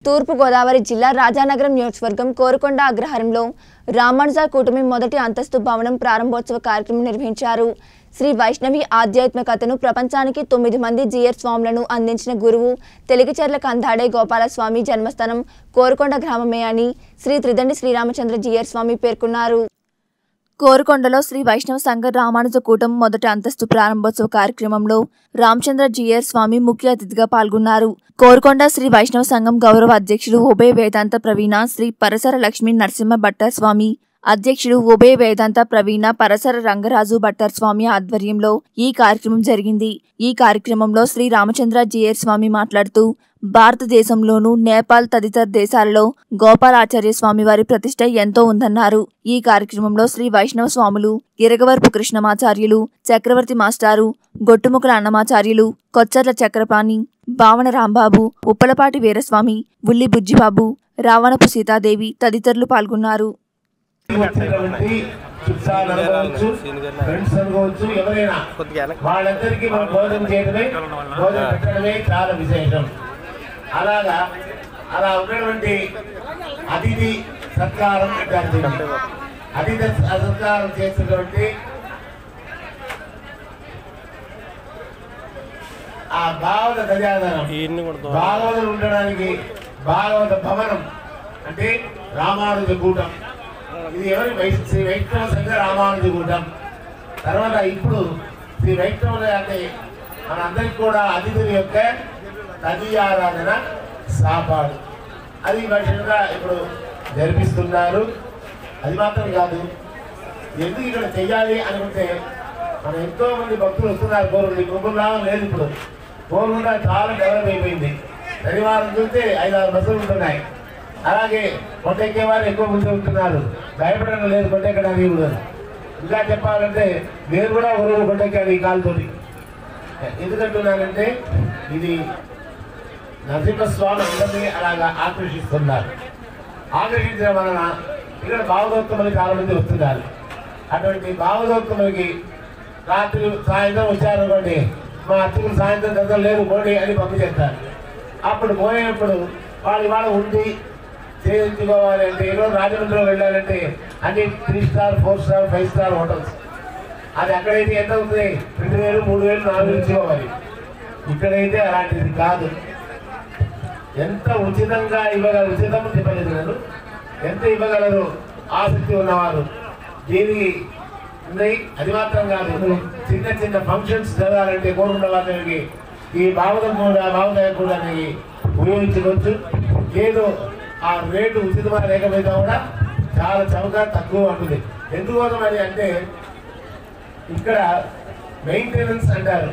తూర్పుగోదావరి జిల్లా రాజానగరం నియోజకవర్గం కోరుకొండ అగ్రహారంలో రామానుజ కూటమి మొదటి అంతస్తు భవనం ప్రారంభోత్సవ కార్యక్రమం నిర్వహించారు శ్రీ వైష్ణవి ఆధ్యాత్మికతను ప్రపంచానికి తొమ్మిది మంది జీయర్ స్వాములను అందించిన గురువు తెలుగుచెర్ల కందాడే గోపాలస్వామి జన్మస్థానం కోరుకొండ గ్రామమే అని శ్రీ త్రిదండి శ్రీరామచంద్ర జీయర్ స్వామి పేర్కొన్నారు కోరుకొండలో శ్రీ వైష్ణవ సంఘ రామానుజ కూటం మొదటి అంతస్తు ప్రారంభోత్సవ కార్యక్రమంలో రామచంద్ర జియర్ స్వామి ముఖ్య అతిథిగా పాల్గొన్నారు కోరుకొండ శ్రీ వైష్ణవ సంఘం గౌరవ అధ్యక్షుడు ఉభయ వేదాంత ప్రవీణ శ్రీ పరసర లక్ష్మీ నరసింహ భట్టర్ స్వామి అధ్యక్షుడు ఉభయ వేదాంత ప్రవీణ పరసర రంగరాజు భట్టర్ స్వామి ఆధ్వర్యంలో ఈ కార్యక్రమం జరిగింది ఈ కార్యక్రమంలో శ్రీ రామచంద్ర జియర్ స్వామి మాట్లాడుతూ భారతదేశంలోనూ నేపాల్ తదితర దేశాలలో గోపాలాచార్య స్వామి వారి ప్రతిష్ట ఎంతో ఉందన్నారు ఈ కార్యక్రమంలో శ్రీ వైష్ణవ స్వాములు ఇరగవరపు కృష్ణమాచార్యులు చక్రవర్తి మాస్టారు గొట్టుముఖల అన్నమాచార్యులు కొచ్చర్ల చక్రపాణి భావన రాంబాబు ఉప్పలపాటి వీరస్వామి ఉల్లి బుజ్జిబాబు రావణపు సీతాదేవి తదితరులు పాల్గొన్నారు వచ్చినటువంటి చుట్టాలు అనుకోవచ్చు ఫ్రెండ్స్ అనుకోవచ్చు ఎవరైనా వాళ్ళందరికీ మనం భోజనం చేయడమే భోజనం పెట్టడమే చాలా విశేషం అలాగా అలా ఉన్నటువంటి అతిథి సత్కారం అంటారు దీన్ని. అతిథి సత్కారం చేసినటువంటి ఆ భావన గజాధారం భాగవతులు ఉండడానికి భాగవత భవనం అంటే రామానుజ కూటం ఇది ఎవరి వై- శ్రీ వైష్ణవ సంఘ రామానుజ కూటం తర్వాత ఇప్పుడు శ్రీ వైష్ణవుల అంటే మన అందరికి కూడా అతిథుల యొక్క తదీయారాధన సాపాడు అది విషయంగా ఇప్పుడు జరిపిస్తున్నారు అది మాత్రం కాదు ఎందుకు ఇక్కడ చెయ్యాలి అనుకుంటే మన ఎంతో మంది భక్తులు వస్తున్నారు కోరుకుంది గుంపులాగా లేదు ఇప్పుడు కోరుకుంటా చాలా డెవలప్ అయిపోయింది శనివారం చూస్తే ఐదు ఆరు బస్సులు ఉంటున్నాయి అలాగే కొండెక్కే వారు ఎక్కువ మంది ఉంటున్నారు భయపడడం లేదు కొండెక్కడానికి కూడా ఇంకా చెప్పాలంటే నేను కూడా ఒక రోజు కొండెక్కాను ఈ కాలుతోటి ఎందుకంటున్నానంటే ఇది నరసింహస్వామి అందరినీ అలాగా ఆకర్షిస్తున్నారు ఆకర్షించడం వలన ఇక్కడ భావదోత్తములు చాలా మంది వస్తున్నారు అటువంటి భావదోత్తములకి రాత్రి సాయంత్రం వచ్చారనుకోండి మా అర్చకులు సాయంత్రం దగ్గర లేదు పోండి అని పంపి చేస్తారు అప్పుడు పోయినప్పుడు వాళ్ళు ఇవాళ ఉండి చేయించుకోవాలి అంటే ఈరోజు రాజమండ్రిలో వెళ్ళాలంటే అన్ని three star four star five star hotels అది అక్కడైతే ఎంత అవుతుంది రెండు వేలు మూడు వేలు నాలుగు వేలు ఇచ్చుకోవాలి ఇక్కడైతే అలాంటిది కాదు ఎంత ఉచితంగా ఇవ్వగలరు ఉచితం చెప్పలేదు నేను ఎంత ఇవ్వగలరు ఆసక్తి ఉన్నవారు దీనికి ఉన్నాయి అది మాత్రం కాదు చిన్న చిన్న ఫంక్షన్స్ జరగాలంటే కోరుకున్న వారికి ఈ భావతం కూడా భావదయ కూడా ఉపయోగించుకోవచ్చు ఏదో ఆ రేటు ఉచితమా లేకపోయినా కూడా చాలా చౌక తక్కువ ఉంటుంది ఎందుకోసం అని అంటే ఇక్కడ మెయింటెనెన్స్ అంటారు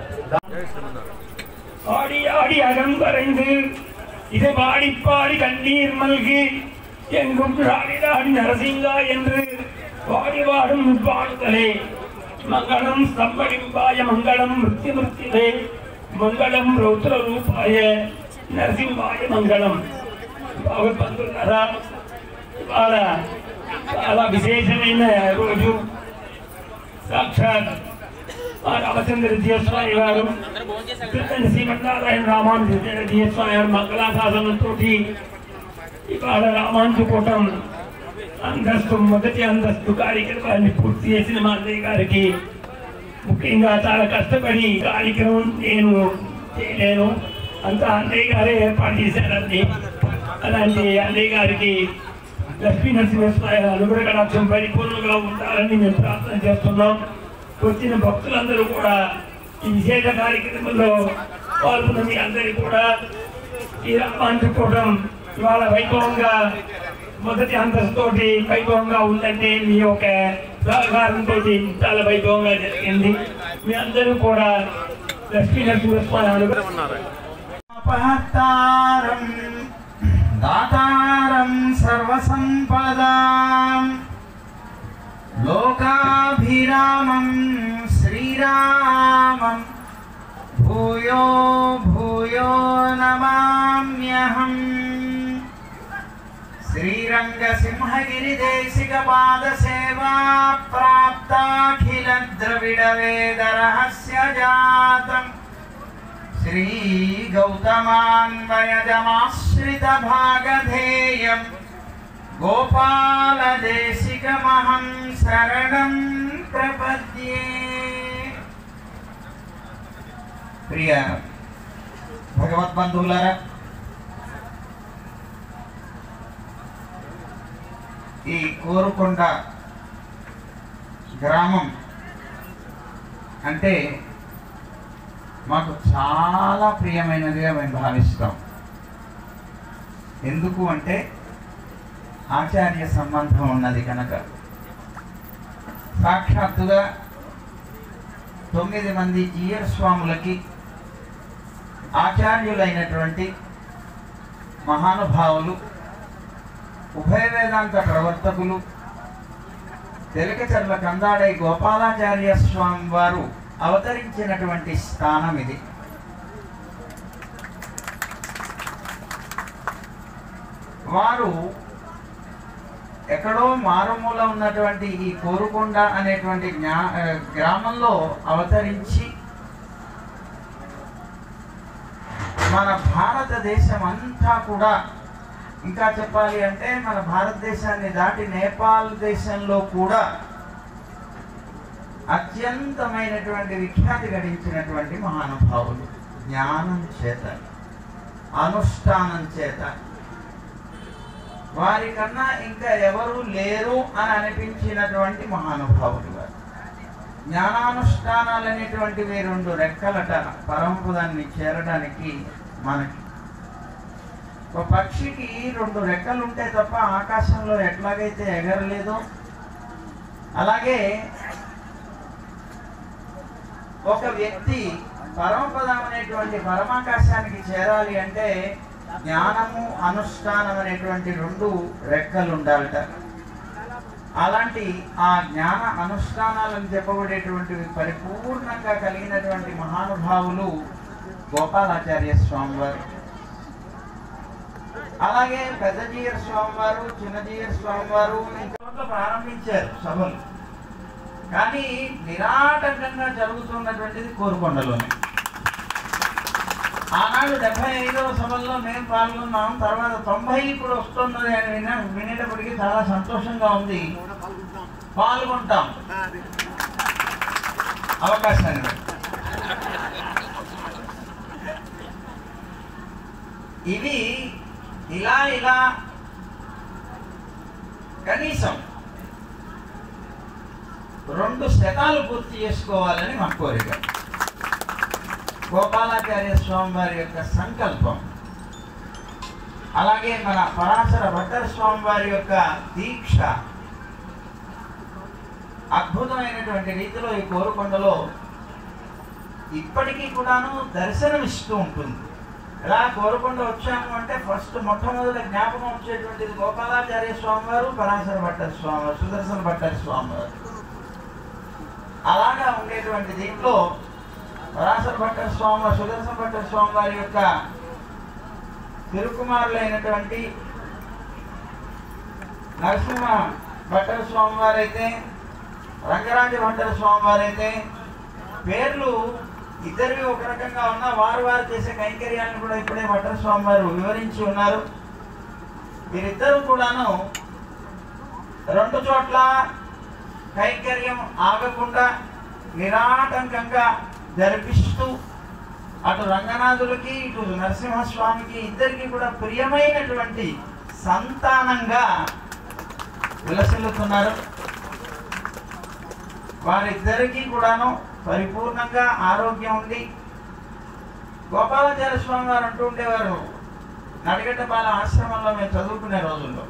ஆடி ஆடி அகம் கரைந்து இதை பாடி பாடி கண்ணீர் மல்கி எங்கும் ராடி ராடி நரசிங்கா என்று பாடி வாடும் பாடுதலே மங்களம் ஸ்தம்படிம்பாய மங்களம் மிருத்யு மிருத்யுவே మంగళం రౌద్ర రూపాయ నరసింహాయ మంగళం భగవద్బంధులారా ఇవాళ చాలా విశేషమైన రోజు సాక్షాత్ మా రామచంద్ర జీవస్వామి గారు తిరుపతి శ్రీమన్నారాయణ రామానుజ జీవస్వామి గారు మంగళాశాసనంతో ఇవాళ రామానుజ కూటం అంతస్తు మొదటి అంతస్తు కార్యక్రమాన్ని పూర్తి చేసిన మా అన్నయ్య గారికి ముఖ్యంగా చాలా కష్టపడి ఈ కార్యక్రమం నేను చేయలేను అంతా అన్నయ్య గారే ఏర్పాటు చేశారండి అలాంటి అన్నయ్య గారికి లక్ష్మీ నరసింహస్వామి అనుగ్రహ కటాక్షం పరిపూర్ణంగా ఉండాలని మేము ప్రార్థన చేస్తున్నాం వచ్చిన భక్తులందరూ కూడా ఈ విశేష కార్యక్రమంలో పాల్గొన్న మీ అందరికీ కూడా ఈ రామాంచుకోవడం ఇవాళ వైభవంగా మొదటి అంతస్తుతోటి వైభవంగా ఉందంటే మీ యొక్క సహకారంతో చాలా వైభవంగా జరిగింది మీ అందరూ కూడా లక్ష్మీ నరసింహస్వామి అనుగ్రహం अपहर्तारं दातारं सर्वसम्पदां लोकाभिरामं श्रीरामं भूयो भूयो नमाम्यहम् श्रीरङ्गसिंहगिरिदेशिकपादसेवा प्राप्ताखिलद्रविडवेदरहस्य जातम् श्रीगौतमान्वयजमाश्रितभागधेयम् गोपालदेशिकमहं शरणं प्रपद्ये ప్రియ భగవద్బంధువులారా ఈ కోరుకొండ గ్రామం అంటే మాకు చాలా ప్రియమైనదిగా మేము భావిస్తాం ఎందుకు అంటే ఆచార్య సంబంధం ఉన్నది కనుక సాక్షాత్తుగా తొమ్మిది మంది జీయర్ స్వాములకి ఆచార్యులైనటువంటి మహానుభావులు ఉభయ వేదాంత ప్రవర్తకులు తెలకచర్ల కందాడై గోపాలాచార్య స్వామి వారు అవతరించినటువంటి స్థానం ఇది వారు ఎక్కడో మారుమూల ఉన్నటువంటి ఈ కోరుకొండ అనేటువంటి జ్ఞా ఆ, గ్రామంలో అవతరించి మన భారతదేశం అంతా కూడా ఇంకా చెప్పాలి అంటే మన భారతదేశాన్ని దాటి నేపాల్ దేశంలో కూడా అత్యంతమైనటువంటి విఖ్యాతి గడించినటువంటి మహానుభావులు జ్ఞానం చేత అనుష్ఠానం చేత వారికన్నా ఇంకా ఎవరు లేరు అని అనిపించినటువంటి మహానుభావులు వారు జ్ఞానానుష్ఠానాలు అనేటువంటివి రెండు రెక్కలట పరమపదాన్ని చేరడానికి మనకి ఒక పక్షికి రెండు రెక్కలు ఉంటే తప్ప ఆకాశంలో ఎట్లాగైతే ఎగరలేదో అలాగే ఒక వ్యక్తి పరమపదం అనేటువంటి పరమాకాశానికి చేరాలి అంటే జ్ఞానము అనుష్ఠానం అనేటువంటి రెండు రెక్కలు ఉండాలట అలాంటి ఆ జ్ఞాన అనుష్ఠానాలను చెప్పబడేటువంటివి పరిపూర్ణంగా కలిగినటువంటి మహానుభావులు గోపాలాచార్య స్వామి వారు అలాగే పెద్దజీయర్ స్వామి వారు చిన్నజీయర్ స్వామి వారు ఇంకా ప్రారంభించారు సభలు కానీ నిరాటంకంగా జరుగుతున్నటువంటిది కోరుకొండలోనే ఆనాడు డెబ్బై ఐదవ సభల్లో మేము పాల్గొన్నాం తర్వాత తొంభై ఇప్పుడు వస్తున్నది అని విన వినేటప్పటికీ చాలా సంతోషంగా ఉంది పాల్గొంటాం అవకాశాన్ని బట్టి. ఇవి ఇలా ఇలా కనీసం రెండు శతాలు పూర్తి చేసుకోవాలని మా కోరిక గోపాలాచార్య స్వామి వారి యొక్క సంకల్పం అలాగే మన పరాశర భట్టర్ స్వామి వారి యొక్క దీక్ష అద్భుతమైనటువంటి రీతిలో ఈ కోరుకొండలో ఇప్పటికీ కూడాను దర్శనమిస్తూ ఉంటుంది ఇలా కోరుకొండ వచ్చాము అంటే ఫస్ట్ మొట్టమొదటి జ్ఞాపకం వచ్చేటువంటిది గోపాలాచార్య స్వామి వారు పరాశర భట్టర్ స్వామి వారు సుదర్శన భట్టర్ స్వామి వారు అలాగా ఉండేటువంటి దీంట్లో పరాశర భట్టర్ స్వామి వారు సుదర్శన భట్టర్ స్వామి వారి యొక్క తిరుకుమారులైనటువంటి నరసింహ భట్టర్ స్వామి వారైతే రంగరాజ భట్టర్ స్వామి వారైతే పేర్లు ఇద్దరివి ఒక రకంగా ఉన్న వారు వారు చేసే కైంకర్యాలను కూడా ఇప్పుడే భట్టర్ స్వామి వారు వివరించి ఉన్నారు వీరిద్దరూ కూడాను రెండు చోట్ల కైంకర్యం ఆగకుండా నిరాటంకంగా జరిపిస్తూ అటు రంగనాథులకి ఇటు నరసింహస్వామికి ఇద్దరికి కూడా ప్రియమైనటువంటి సంతానంగా విలసిల్లుతున్నారు వారిద్దరికీ కూడాను పరిపూర్ణంగా ఆరోగ్యం ఉంది గోపాలాచార్య స్వామి వారు అంటూ ఉండేవారు నడిగడ్డపాల ఆశ్రమంలో మేము చదువుకునే రోజుల్లో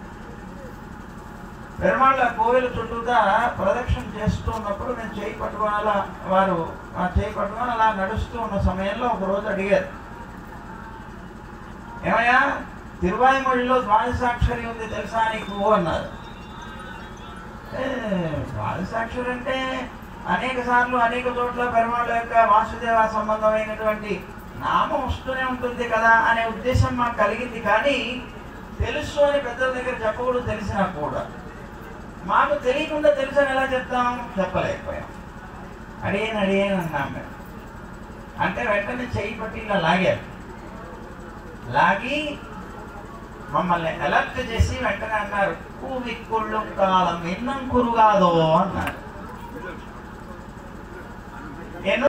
పెరుమాళ్ళ కోవిల చుట్టూతా ప్రదక్షిణ చేస్తూ ఉన్నప్పుడు నేను చేయి పట్టుకొని అలా వారు ఆ చేయి పట్టుకొని అలా నడుస్తూ ఉన్న సమయంలో ఒక రోజు అడిగారు ఏమయ్యా తిరువాయిమొழிలో ద్వాదశాక్షరి ఉంది తెలుసా నీకు అన్నారు ఏ, ద్వాదశాక్షరి అంటే అనేక సార్లు అనేక చోట్ల పెరుమాళ్ళ యొక్క వాసుదేవ సంబంధమైనటువంటి నామం వస్తూనే ఉంటుంది కదా అనే ఉద్దేశం మాకు కలిగింది కానీ తెలుసు అని పెద్దల దగ్గర చెప్పకూడదు తెలిసినా కూడా మాకు తెలియకుండా తెలుసని ఎలా చెప్తాం చెప్పలేకపోయాం అడిగాను అడిగాను అన్నాం మేము అంటే వెంటనే చెయ్యి పట్టి ఇలా లాగారు లాగి మమ్మల్ని అలర్ట్ చేసి వెంటనే అన్నారు కూవిక్కుళ్ళు కాలం ఇన్నం కురుగాదో అన్నారు